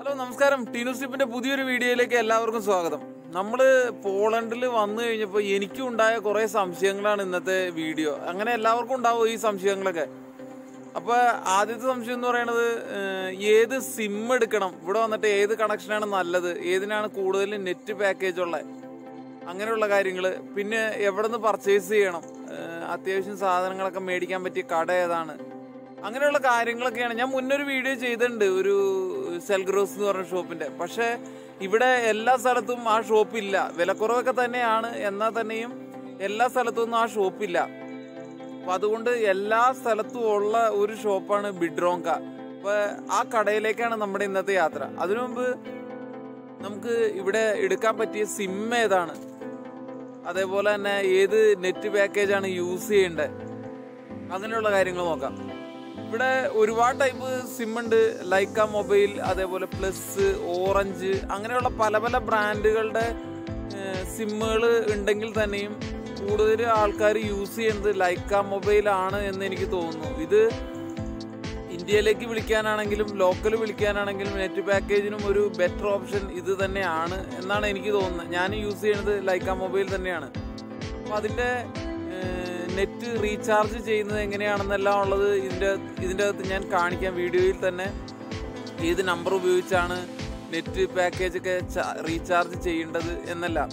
hello നമസ്കാരം ടീനുസിപ്പിന്റെ പുതിയൊരു വീഡിയോയിലേക്ക് എല്ലാവർക്കും സ്വാഗതം നമ്മള് പോളണ്ടിൽ വന്നു കഴിഞ്ഞപ്പോൾ എനിക്കും ഉണ്ടായ കുറെ സംശയങ്ങളാണ് ഇന്നത്തെ വീഡിയോ അങ്ങനെ എല്ലാവർക്കും ഉണ്ടാവും ഈ സംശയങ്ങളൊക്കെ അപ്പൊ ആദ്യത്തെ സംശയം എന്ന് പറയുന്നത് ഏഹ്, ഏത് സിം എടുക്കണം ഇവിടെ വന്നിട്ട് ഏത് കണക്ഷനാണ് നല്ലത് ഏതിനാണ് കൂടുതൽ നെറ്റ് പാക്കേജ് ഉള്ളത് അങ്ങനെയുള്ള കാര്യങ്ങൾ പിന്നെ എവിടെ നിന്ന് പർച്ചേസ് ചെയ്യണം ഏഹ്, അത്യാവശ്യം സാധനങ്ങളൊക്കെ മേടിക്കാൻ പറ്റിയ കട ഏതാണ് അങ്ങനെയുള്ള കാര്യങ്ങളൊക്കെയാണ് ഞാൻ മുന്നൊരു വീഡിയോ ചെയ്തിട്ടുണ്ട് ഒരു സെൽഗ്രോസ് എന്ന് പറഞ്ഞ ഷോപ്പിന്റെ പക്ഷെ ഇവിടെ എല്ലാ സ്ഥലത്തും ആ ഷോപ്പില്ല വിലക്കുറവൊക്കെ തന്നെയാണ് എന്നാൽ തന്നെയും എല്ലാ സ്ഥലത്തൊന്നും ആ ഷോപ്പില്ല അപ്പൊ അതുകൊണ്ട് എല്ലാ സ്ഥലത്തും ഉള്ള ഒരു ഷോപ്പാണ് ബിഡ്രോങ്ക അപ്പൊ ആ കടയിലേക്കാണ് നമ്മുടെ ഇന്നത്തെ യാത്ര അതിനു മുമ്പ് നമുക്ക് ഇവിടെ എടുക്കാൻ പറ്റിയ സിം ഏതാണ് അതേപോലെ തന്നെ ഏത് നെറ്റ് പാക്കേജ് ആണ് യൂസ് ചെയ്യേണ്ടത് അങ്ങനെയുള്ള കാര്യങ്ങൾ നോക്കാം ഇവിടെ ഒരുപാട് ടൈപ്പ് സിം ഉണ്ട് ലൈക്ക മൊബൈൽ അതേപോലെ പ്ലസ് ഓറഞ്ച് അങ്ങനെയുള്ള പല പല ബ്രാൻഡുകളുടെ സിമ്മുകൾ ഉണ്ടെങ്കിൽ തന്നെയും കൂടുതൽ ആൾക്കാർ യൂസ് ചെയ്യുന്നത് ലൈക്ക മൊബൈൽ ആണ് എന്ന് എനിക്ക് തോന്നുന്നു ഇത് ഇന്ത്യയിലേക്ക് വിളിക്കാനാണെങ്കിലും ലോക്കൽ വിളിക്കാനാണെങ്കിലും നെറ്റ് പാക്കേജിനും ഒരു ബെറ്റർ ഓപ്ഷൻ ഇത് തന്നെയാണ് എന്നാണ് എനിക്ക് തോന്നുന്നത് ഞാൻ യൂസ് ചെയ്യുന്നത് ലൈക്ക മൊബൈൽ തന്നെയാണ് അപ്പൊ അതിന്റെ നെറ്റ് റീചാർജ് ചെയ്യുന്നത് എങ്ങനെയാണെന്നെല്ലാം ഉള്ളത് ഇതിന്റെ ഇതിന്റെ അകത്ത് ഞാൻ കാണിക്കാം വീഡിയോയിൽ തന്നെ ഏത് നമ്പർ ഉപയോഗിച്ചാണ് നെറ്റ് പാക്കേജ് ഒക്കെ റീചാർജ് ചെയ്യേണ്ടത് എന്നെല്ലാം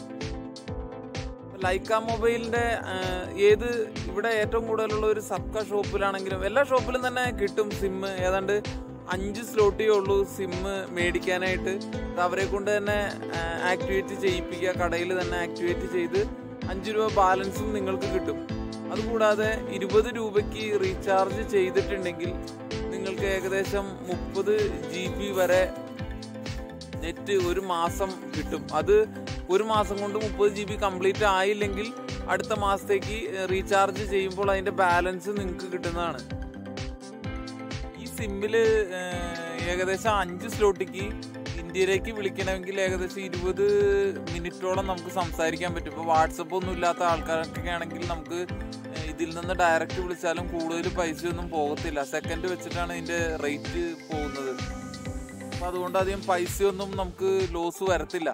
ലൈക്ക മൊബൈലിന്റെ ആ, ഏത് ഇവിടെ ഏറ്റവും കൂടുതലുള്ള ഒരു സബ്ക ഷോപ്പിലാണെങ്കിലും എല്ലാ ഷോപ്പിലും തന്നെ കിട്ടും സിം ഏതാണ്ട് അഞ്ച് സ്ലോട്ടേ ഉള്ളൂ സിം മേടിക്കാനായിട്ട് അത് അവരെ കൊണ്ട് തന്നെ ആക്ടിവേറ്റ് ചെയ്യിപ്പിക്കുക കടയിൽ തന്നെ ആക്ടിവേറ്റ് ചെയ്ത് അഞ്ച് രൂപ ബാലൻസും നിങ്ങൾക്ക് കിട്ടും അതുകൂടാതെ ഇരുപത് രൂപയ്ക്ക് റീചാർജ് ചെയ്തിട്ടുണ്ടെങ്കിൽ നിങ്ങൾക്ക് ഏകദേശം മുപ്പത് ജി ബി വരെ നെറ്റ് ഒരു മാസം കിട്ടും അത് ഒരു മാസം കൊണ്ട് മുപ്പത് ജി ബി കംപ്ലീറ്റ് ആയില്ലെങ്കിൽ അടുത്ത മാസത്തേക്ക് റീചാർജ് ചെയ്യുമ്പോൾ അതിന്റെ ബാലൻസ് നിങ്ങൾക്ക് കിട്ടുന്നതാണ് ഈ സിമ്മില് ഏകദേശം അഞ്ച് സ്ലോട്ടിക്ക് ഇന്ത്യയിലേക്ക് വിളിക്കണമെങ്കിൽ ഏകദേശം ഇരുപത് മിനിറ്റോളം നമുക്ക് സംസാരിക്കാൻ പറ്റും ഇപ്പോൾ വാട്സപ്പ് ഒന്നും ഇല്ലാത്ത ആൾക്കാർക്കൊക്കെ ആണെങ്കിൽ നമുക്ക് ഏഹ്, ഇതിൽ നിന്ന് ഡയറക്റ്റ് വിളിച്ചാലും കൂടുതൽ പൈസയൊന്നും പോകത്തില്ല സെക്കൻഡ് വെച്ചിട്ടാണ് ഇതിന്റെ റേറ്റ് പോകുന്നത് അപ്പൊ അതുകൊണ്ട് അധികം പൈസയൊന്നും നമുക്ക് ലോസ് വരത്തില്ല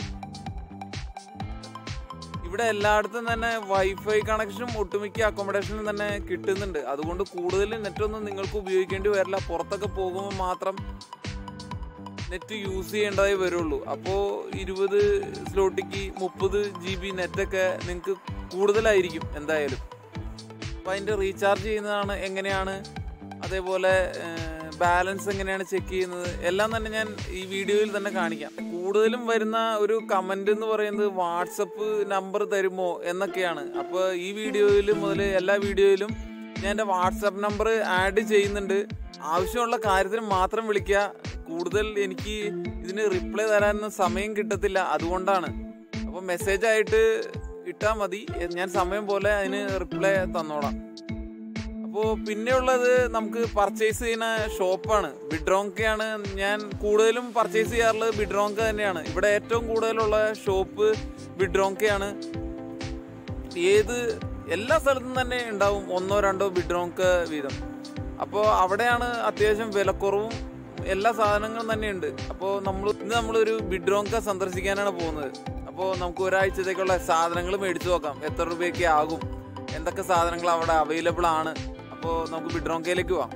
ഇവിടെ എല്ലായിടത്തും തന്നെ വൈഫൈ കണക്ഷനും ഒട്ടുമിക്ക അക്കോമഡേഷനും തന്നെ കിട്ടുന്നുണ്ട് അതുകൊണ്ട് കൂടുതൽ നെറ്റൊന്നും നിങ്ങൾക്ക് ഉപയോഗിക്കേണ്ടി വരില്ല പുറത്തൊക്കെ പോകുമ്പോൾ മാത്രം നെറ്റ് യൂസ് ചെയ്യേണ്ടതായി വരുള്ളൂ അപ്പോൾ ഇരുപത് സ്ലോട്ടിക്ക് മുപ്പത് ജി ബി നെറ്റൊക്കെ നിങ്ങൾക്ക് കൂടുതലായിരിക്കും എന്തായാലും അപ്പോൾ അതിൻ്റെ റീചാർജ് ചെയ്യുന്നതാണ് എങ്ങനെയാണ് അതേപോലെ ബാലൻസ് എങ്ങനെയാണ് ചെക്ക് ചെയ്യുന്നത് എല്ലാം തന്നെ ഞാൻ ഈ വീഡിയോയിൽ തന്നെ കാണിക്കാം കൂടുതലും വരുന്ന ഒരു കമന്റ് എന്ന് പറയുന്നത് വാട്സപ്പ് നമ്പർ തരുമോ എന്നൊക്കെയാണ് അപ്പോൾ ഈ വീഡിയോയിൽ മുതൽ എല്ലാ വീഡിയോയിലും ഞാൻ എൻ്റെ വാട്സപ്പ് നമ്പർ ആഡ് ചെയ്യുന്നുണ്ട് ആവശ്യമുള്ള കാര്യത്തിന് മാത്രം വിളിക്കുക കൂടുതൽ എനിക്ക് ഇതിന് റിപ്ലൈ തരാനൊന്നും സമയം കിട്ടത്തില്ല അതുകൊണ്ടാണ് അപ്പോൾ മെസ്സേജ് ആയിട്ട് ഇട്ടാൽ മതി ഞാൻ സമയം പോലെ അതിന് റിപ്ലൈ തന്നോളാം അപ്പോൾ പിന്നെയുള്ളത് നമുക്ക് പർച്ചേസ് ചെയ്യുന്ന ഷോപ്പാണ് ബിഡ്രോങ്കയാണ് ഞാൻ കൂടുതലും പർച്ചേസ് ചെയ്യാറുള്ളത് ബിഡ്രോങ്ക തന്നെയാണ് ഇവിടെ ഏറ്റവും കൂടുതലുള്ള ഷോപ്പ് ബിഡ്രോങ്കയാണ് ഏത് എല്ലാ സ്ഥലത്തും തന്നെ ഉണ്ടാവും ഒന്നോ രണ്ടോ ബിഡ്രോങ്ക വീതം അപ്പോൾ അവിടെയാണ് അത്യാവശ്യം വിലക്കുറവും എല്ലാ സാധനങ്ങളും തന്നെ ഉണ്ട് അപ്പോൾ നമ്മൾ ഇന്ന് നമ്മളൊരു ബിഡ്രോങ്ക സന്ദർശിക്കാനാണ് പോകുന്നത് അപ്പോൾ നമുക്ക് ഒരാഴ്ചത്തേക്കുള്ള സാധനങ്ങൾ മേടിച്ചു നോക്കാം എത്ര രൂപയൊക്കെ ആകും എന്തൊക്കെ സാധനങ്ങൾ അവിടെ അവൈലബിൾ ആണ് അപ്പോൾ നമുക്ക് ബിഡ്രോങ്കയിലേക്ക് പോവാം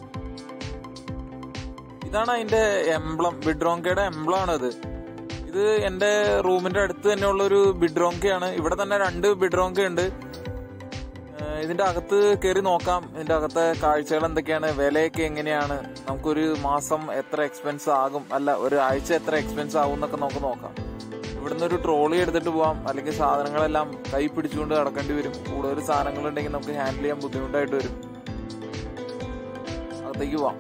ഇതാണ് അതിന്റെ എംബ്ലം ബിഡ്രോങ്കയുടെ എംബ്ലം ആണ് ഇത് ഇത് എന്റെ റൂമിന്റെ അടുത്ത് തന്നെയുള്ള ഒരു ബിഡ്രോങ്കയാണ് ഇവിടെ തന്നെ രണ്ട് ബിഡ്രോങ്ക ഉണ്ട് ഏഹ് ഇതിന്റെ അകത്ത് കയറി നോക്കാം ഇതിന്റെ അകത്തെ കാഴ്ചകൾ എന്തൊക്കെയാണ് വിലയൊക്കെ എങ്ങനെയാണ് നമുക്കൊരു മാസം എത്ര എക്സ്പെൻസ് ആകും അല്ല ഒരു ആഴ്ച എത്ര എക്സ്പെൻസ് ആകും എന്നൊക്കെ നമുക്ക് നോക്കാം ഇവിടുന്ന് ഒരു ട്രോളി എടുത്തിട്ട് പോവാം അല്ലെങ്കിൽ സാധനങ്ങളെല്ലാം കൈ പിടിച്ചുകൊണ്ട് നടക്കേണ്ടി വരും കൂടുതൽ സാധനങ്ങൾ ഉണ്ടെങ്കിൽ നമുക്ക് ഹാൻഡിൽ ചെയ്യാൻ ബുദ്ധിമുട്ടായിട്ട് വരും അകത്തേക്ക് പോവാം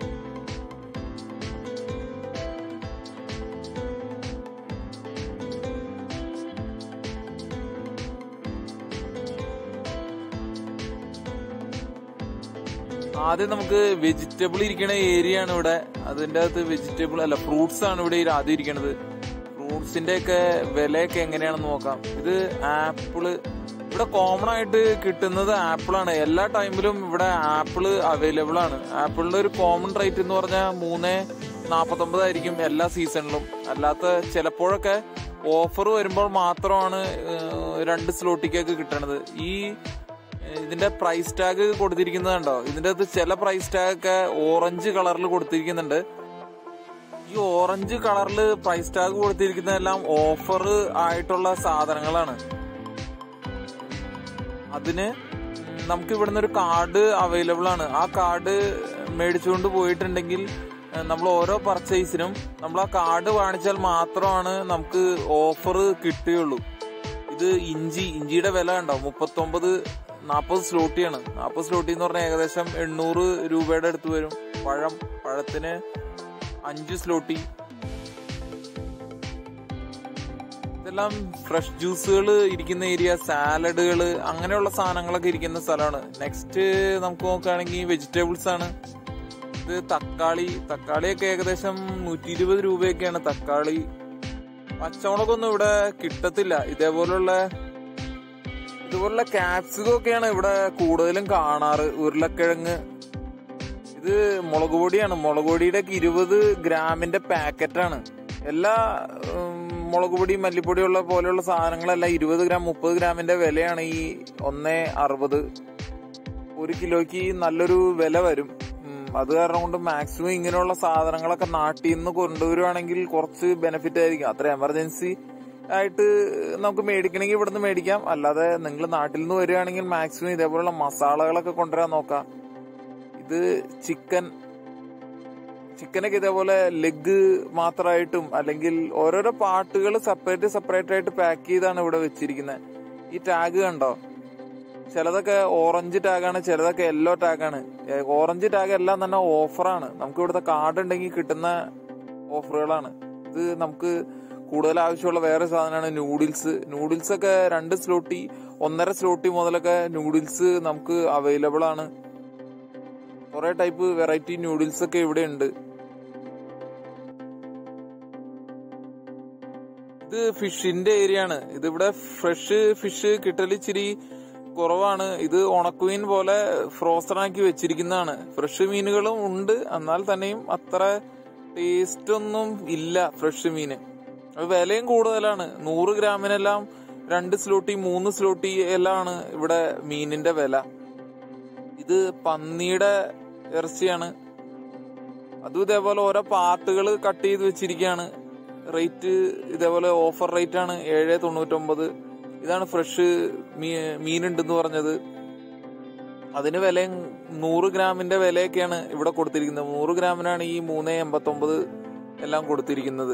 ആദ്യം നമുക്ക് വെജിറ്റബിൾ ഇരിക്കുന്ന ഏരിയ ആണ് ഇവിടെ അതിന്റെ അകത്ത് വെജിറ്റബിൾ അല്ല ഫ്രൂട്ട്സ് ആണ് ഇവിടെ ഈ ആദ്യം ഇരിക്കുന്നത് ഫ്രൂട്ട്സിന്റെ ഒക്കെ വിലയൊക്കെ എങ്ങനെയാണെന്ന് നോക്കാം ഇത് ആപ്പിള് ഇവിടെ കോമൺ ആയിട്ട് കിട്ടുന്നത് ആപ്പിൾ ആണ് എല്ലാ ടൈമിലും ഇവിടെ ആപ്പിള് അവൈലബിൾ ആണ് ആപ്പിളിന്റെ ഒരു കോമൺ റേറ്റ് എന്ന് പറഞ്ഞാൽ മൂന്ന് നാപ്പത്തൊമ്പതായിരിക്കും എല്ലാ സീസണിലും അല്ലാത്ത ചിലപ്പോഴൊക്കെ ഓഫർ വരുമ്പോൾ മാത്രമാണ് ഏഹ്, രണ്ട് സ്ലോട്ടിക്കൊക്കെ കിട്ടണത് ഈ ഏഹ്, ഇതിന്റെ പ്രൈസ് ടാഗ് കൊടുത്തിരിക്കുന്നത് കണ്ടോ ഇതിന്റെ അകത്ത് ചില പ്രൈസ് ടാഗ് ഒക്കെ ഓറഞ്ച് കളറിൽ കൊടുത്തിരിക്കുന്നുണ്ട് ഈ ഓറഞ്ച് കളറിൽ പ്രൈസ് ടാഗ് കൊടുത്തിരിക്കുന്നതെല്ലാം ഓഫർ ആയിട്ടുള്ള സാധനങ്ങളാണ് അതിന് നമുക്ക് ഇവിടുന്ന് ഒരു കാർഡ് അവൈലബിൾ ആണ് ആ കാർഡ് മേടിച്ചുകൊണ്ട് പോയിട്ടുണ്ടെങ്കിൽ ഏഹ്, നമ്മൾ ഓരോ പർച്ചേസിനും നമ്മൾ ആ കാർഡ് കാണിച്ചാൽ മാത്രമാണ് നമുക്ക് ഓഫർ കിട്ടുകയുള്ളൂ ഇത് ഇഞ്ചി ഇഞ്ചിയുടെ വില ഉണ്ടോ മുപ്പത്തൊമ്പത് നാൽപ്പത് സ്ലോട്ടിയാണ് നാൽപ്പത് സ്ലോട്ടി എന്ന് പറഞ്ഞാൽ ഏകദേശം എണ്ണൂറ് രൂപയുടെ അടുത്ത് വരും പഴം പഴത്തിന് അഞ്ച് സ്ലോട്ടി ഇതെല്ലാം ഫ്രഷ് ജ്യൂസുകൾ ഇരിക്കുന്ന ഏരിയ സാലഡുകൾ അങ്ങനെയുള്ള സാധനങ്ങളൊക്കെ ഇരിക്കുന്ന സ്ഥലമാണ് നെക്സ്റ്റ് നമുക്ക് നോക്കുകയാണെങ്കിൽ വെജിറ്റബിൾസ് ആണ് ഇത് തക്കാളി തക്കാളിയൊക്കെ ഏകദേശം നൂറ്റി ഇരുപത് രൂപയൊക്കെയാണ് തക്കാളി പച്ചമുളകൊന്നും ഇവിടെ കിട്ടത്തില്ല ഇതേപോലുള്ള ഇതുപോലുള്ള ക്യാപ്സികം ഒക്കെയാണ് ഇവിടെ കൂടുതലും കാണാറ് ഉരുളക്കിഴങ്ങ് ഇത് മുളക് പൊടിയാണ് മുളക് പൊടിയുടെ ഒക്കെ ഇരുപത് ഗ്രാമിന്റെ പാക്കറ്റാണ് എല്ലാ ഉം, മുളക് പൊടി മല്ലിപ്പൊടിയുള്ള പോലെയുള്ള സാധനങ്ങളെല്ലാം ഇരുപത് ഗ്രാം മുപ്പത് ഗ്രാമിന്റെ വിലയാണ് ഈ ഒന്നേ അറുപത് ഒരു കിലോയ്ക്ക് നല്ലൊരു വില വരും ഉം, അത് കാരണം കൊണ്ട് മാക്സിമം ഇങ്ങനെയുള്ള സാധനങ്ങളൊക്കെ നാട്ടിൽ നിന്ന് കൊണ്ടുവരുവാണെങ്കിൽ കുറച്ച് ബെനിഫിറ്റ് ആയിരിക്കും അത്ര എമർജൻസി ആയിട്ട് നമുക്ക് മേടിക്കണമെങ്കിൽ ഇവിടുന്ന് മേടിക്കാം അല്ലാതെ നിങ്ങൾ നാട്ടിൽ നിന്ന് വരികയാണെങ്കിൽ മാക്സിമം ഇതേപോലുള്ള മസാലകളൊക്കെ കൊണ്ടുവരാൻ നോക്കാം ഇത് ചിക്കൻ ചിക്കനൊക്കെ ഇതേപോലെ ലെഗ് മാത്രമായിട്ടും അല്ലെങ്കിൽ ഓരോരോ പാർട്ടുകൾ സെപ്പറേറ്റ് സെപ്പറേറ്റ് ആയിട്ട് പാക്ക് ചെയ്താണ് ഇവിടെ വെച്ചിരിക്കുന്നത് ഈ ടാഗ് കണ്ടോ ചിലതൊക്കെ ഓറഞ്ച് ടാഗാണ് ചിലതൊക്കെ യെല്ലോ ടാഗാണ് ഓറഞ്ച് ടാഗ് എല്ലാം തന്നെ ഓഫറാണ് നമുക്ക് ഇവിടുത്തെ കാർഡ് ഉണ്ടെങ്കിൽ കിട്ടുന്ന ഓഫറുകളാണ് ഇത് നമുക്ക് കൂടുതൽ ആവശ്യമുള്ള വേറെ സാധനമാണ് നൂഡിൽസ് നൂഡിൽസ് ഒക്കെ രണ്ട് സ്ലോട്ടി ഒന്നര സ്ലോട്ടി മുതലൊക്കെ നൂഡിൽസ് നമുക്ക് അവൈലബിൾ ആണ് കുറെ ടൈപ്പ് വെറൈറ്റി നൂഡിൽസ് ഒക്കെ ഇവിടെ ഉണ്ട് ഇത് ഫിഷിന്റെ ഏരിയ ആണ് ഇതിവിടെ ഫ്രഷ് ഫിഷ് കിട്ടൽ ഇച്ചിരി കുറവാണ് ഇത് ഉണക്കുമീൻ പോലെ ഫ്രോസൺ ആക്കി വെച്ചിരിക്കുന്നതാണ് ഫ്രഷ് മീനുകളും ഉണ്ട് എന്നാൽ തന്നെയും അത്ര ടേസ്റ്റ് ഒന്നും ഇല്ല ഫ്രഷ് മീന് അത് വിലയും കൂടുതലാണ് നൂറ് ഗ്രാമിനെല്ലാം രണ്ട് സ്ലോട്ടി മൂന്ന് സ്ലോട്ടി എല്ലാം ആണ് ഇവിടെ മീനിന്റെ വില ഇത് പന്നിയുടെ ഇറച്ചിയാണ് അതും ഇതേപോലെ ഓരോ പാർട്ടുകൾ കട്ട് ചെയ്ത് വെച്ചിരിക്കുകയാണ് റേറ്റ് ഇതേപോലെ ഓഫർ റേറ്റ് ആണ് ഏഴ് തൊണ്ണൂറ്റൊമ്പത് ഇതാണ് ഫ്രഷ് മീ മീനുണ്ടെന്ന് പറഞ്ഞത് അതിന് വിലയും നൂറ് ഗ്രാമിന്റെ വിലയൊക്കെയാണ് ഇവിടെ കൊടുത്തിരിക്കുന്നത് നൂറ് ഗ്രാമിനാണ് ഈ മൂന്ന് എൺപത്തൊമ്പത് എല്ലാം കൊടുത്തിരിക്കുന്നത്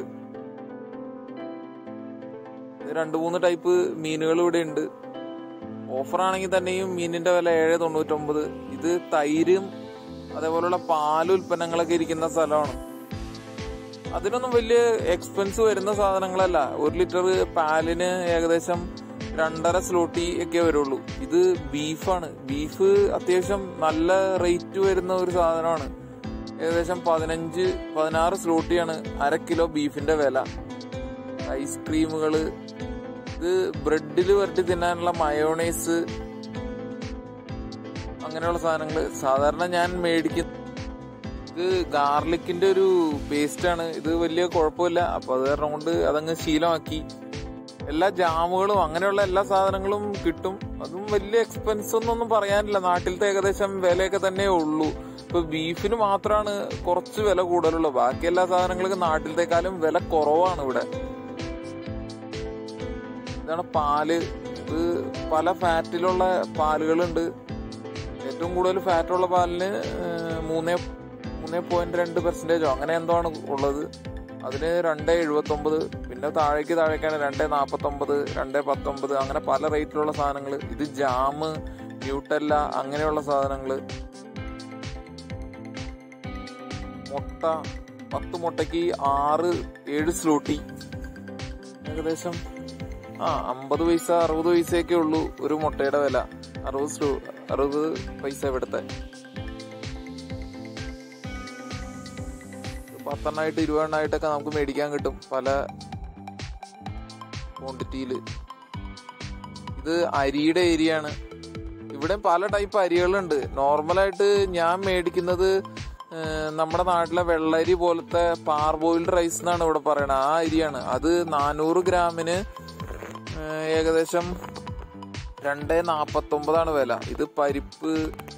ഇത് രണ്ട് മൂന്ന് ടൈപ്പ് മീനുകൾ ഇവിടെ ഉണ്ട് ഓഫർ ആണെങ്കിൽ തന്നെയും മീനിന്റെ വില ഏഴ് തൊണ്ണൂറ്റൊമ്പത് ഇത് തൈരും അതേപോലുള്ള പാൽ ഉൽപ്പന്നങ്ങളൊക്കെ ഇരിക്കുന്ന സ്ഥലമാണ് അതിനൊന്നും വലിയ എക്സ്പെൻസ് വരുന്ന സാധനങ്ങളല്ല ഒരു ലിറ്റർ പാലിന് ഏകദേശം രണ്ടര സ്ലോട്ടി ഒക്കെ വരുള്ളൂ ഇത് ബീഫാണ് ബീഫ് അത്യാവശ്യം നല്ല റേറ്റ് വരുന്ന ഒരു സാധനമാണ് ഏകദേശം പതിനഞ്ച് പതിനാറ് സ്ലോട്ടിയാണ് അര കിലോ ബീഫിന്റെ വില ഐസ്ക്രീമുകള് ഇത് ബ്രെഡിൽ വരട്ടി തിന്നാനുള്ള മയോണൈസ് അങ്ങനെയുള്ള സാധനങ്ങൾ സാധാരണ ഞാൻ മേടിക്കുന്ന ഇത് ഗാർലിക്കിന്റെ ഒരു പേസ്റ്റ് ആണ് ഇത് വലിയ കുഴപ്പമില്ല അപ്പൊ അത് കാരണം കൊണ്ട് അതങ്ങ് ശീലമാക്കി എല്ലാ ജാമുകളും അങ്ങനെയുള്ള എല്ലാ സാധനങ്ങളും കിട്ടും അതും വലിയ എക്സ്പെൻസ് ഒന്നും പറയാനില്ല നാട്ടിലത്തെ ഏകദേശം വിലയൊക്കെ തന്നെ ഉള്ളൂ ഇപ്പൊ ബീഫിന് മാത്രമാണ് കുറച്ച് വില കൂടുതലുള്ളത് ബാക്കി എല്ലാ സാധനങ്ങൾക്കും നാട്ടിലത്തെക്കാളും വില കുറവാണ് ഇവിടെ ഇതാണ് പാല് ഇത് പല ഫാറ്റിലുള്ള പാലുകളുണ്ട് ഏറ്റവും കൂടുതൽ ഫാറ്റുള്ള പാലിന് ഏഹ്, മൂന്നേ മൂന്നേ പോയിന്റ് രണ്ട് പെർസെന്റേജോ അങ്ങനെ എന്തോ ആണ് ഉള്ളത് അതിന് രണ്ട് എഴുപത്തി ഒമ്പത് പിന്നെ താഴേക്ക് താഴേക്കാണ് രണ്ട് നാപ്പത്തി ഒമ്പത് രണ്ട് പത്തൊമ്പത് അങ്ങനെ പല റേറ്റിലുള്ള സാധനങ്ങൾ ഇത് ജാമ് ന്യൂട്ടല്ല അങ്ങനെയുള്ള സാധനങ്ങൾ മുട്ട പത്ത് മുട്ടയ്ക്ക് ആറ് ഏഴ് സ്ലൂട്ടി ഏകദേശം ആ അമ്പത് പൈസ അറുപത് പൈസയൊക്കെ ഉള്ളൂ ഒരു മുട്ടയുടെ വില അറുപത് സ്ലൂ അറുപത് പൈസ ഇവിടുത്തെ പത്തെണ്ണായിട്ട് ഇരുപതെണ്ണായിട്ടൊക്കെ നമുക്ക് മേടിക്കാൻ കിട്ടും പല ക്വാണ്ടിറ്റിയില് ഇത് അരിയുടെ ഏരിയ ആണ് ഇവിടെ പല ടൈപ്പ് അരികളുണ്ട് നോർമലായിട്ട് ഞാൻ മേടിക്കുന്നത് ഏഹ് നമ്മുടെ നാട്ടിലെ വെള്ളരി പോലത്തെ പാർബോയിൽഡ് റൈസ് എന്നാണ് ഇവിടെ പറയണത് ആ അരിയാണ് അത് നാനൂറ് ഗ്രാമിന് ഏഹ് ഏകദേശം രണ്ട് നാപ്പത്തൊമ്പതാണ് വില ഇത് പരിപ്പ്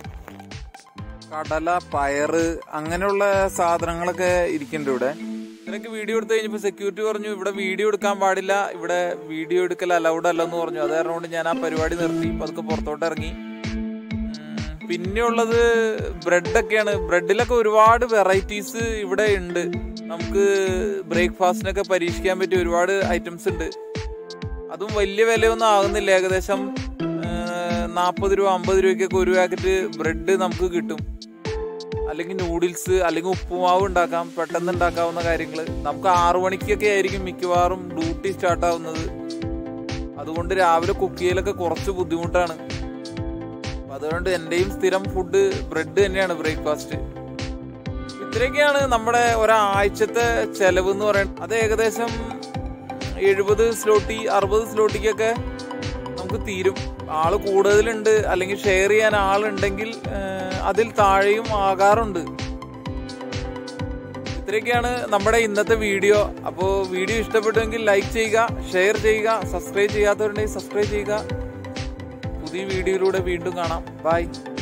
കടല പയറ് അങ്ങനെയുള്ള സാധനങ്ങളൊക്കെ ഇരിക്കുന്നുണ്ട് ഇവിടെ ഇതിനൊക്കെ വീഡിയോ എടുത്തു കഴിഞ്ഞപ്പോൾ സെക്യൂരിറ്റി പറഞ്ഞു ഇവിടെ വീഡിയോ എടുക്കാൻ പാടില്ല ഇവിടെ വീഡിയോ എടുക്കൽ അലൗഡ് അല്ലെന്ന് പറഞ്ഞു അത് കാരണം കൊണ്ട് ഞാൻ ആ പരിപാടി നിർത്തി പതുക്കെ പുറത്തോട്ട് ഇറങ്ങി ഉം, പിന്നെയുള്ളത് ബ്രെഡൊക്കെയാണ് ബ്രെഡിലൊക്കെ ഒരുപാട് വെറൈറ്റീസ് ഇവിടെ ഉണ്ട് നമുക്ക് ബ്രേക്ക്ഫാസ്റ്റിനൊക്കെ പരീക്ഷിക്കാൻ പറ്റിയ ഒരുപാട് ഐറ്റംസ് ഉണ്ട് അതും വലിയ വിലയൊന്നും ആകുന്നില്ല ഏകദേശം നാൽപ്പത് രൂപ അമ്പത് രൂപയ്ക്കൊക്കെ ഒരു പാക്കറ്റ് ബ്രെഡ് നമുക്ക് കിട്ടും അല്ലെങ്കിൽ നൂഡിൽസ് അല്ലെങ്കിൽ ഉപ്പുമാവ് ഉണ്ടാക്കാം പെട്ടെന്ന് ഉണ്ടാക്കാവുന്ന കാര്യങ്ങൾ നമുക്ക് ആറു മണിക്കൊക്കെ ആയിരിക്കും മിക്കവാറും ഡ്യൂട്ടി സ്റ്റാർട്ട് ആവുന്നത് അതുകൊണ്ട് രാവിലെ കുക്ക് ചെയ്യലൊക്കെ കുറച്ച് ബുദ്ധിമുട്ടാണ് അപ്പൊ അതുകൊണ്ട് എന്റെയും സ്ഥിരം ഫുഡ് ബ്രെഡ് തന്നെയാണ് ബ്രേക്ക്ഫാസ്റ്റ് ഇത്രയൊക്കെയാണ് നമ്മുടെ ഒരാഴ്ചത്തെ ചെലവ് എന്ന് പറയുന്നത് അത് ഏകദേശം എഴുപത് സ്ലോട്ടി അറുപത് സ്ലോട്ടിക്കൊക്കെ നമുക്ക് തീരും ആള് കൂടുതലുണ്ട് അല്ലെങ്കിൽ ഷെയർ ചെയ്യാൻ ആളുണ്ടെങ്കിൽ ഏഹ്, അതിൽ താഴെയും ആകാറുണ്ട് ഇത്രയൊക്കെയാണ് നമ്മുടെ ഇന്നത്തെ വീഡിയോ അപ്പോൾ വീഡിയോ ഇഷ്ടപ്പെട്ടുവെങ്കിൽ ലൈക്ക് ചെയ്യുക ഷെയർ ചെയ്യുക സബ്സ്ക്രൈബ് ചെയ്യാത്തവരുണ്ടെങ്കിൽ സബ്സ്ക്രൈബ് ചെയ്യുക പുതിയ വീഡിയോയിലൂടെ വീണ്ടും കാണാം ബൈ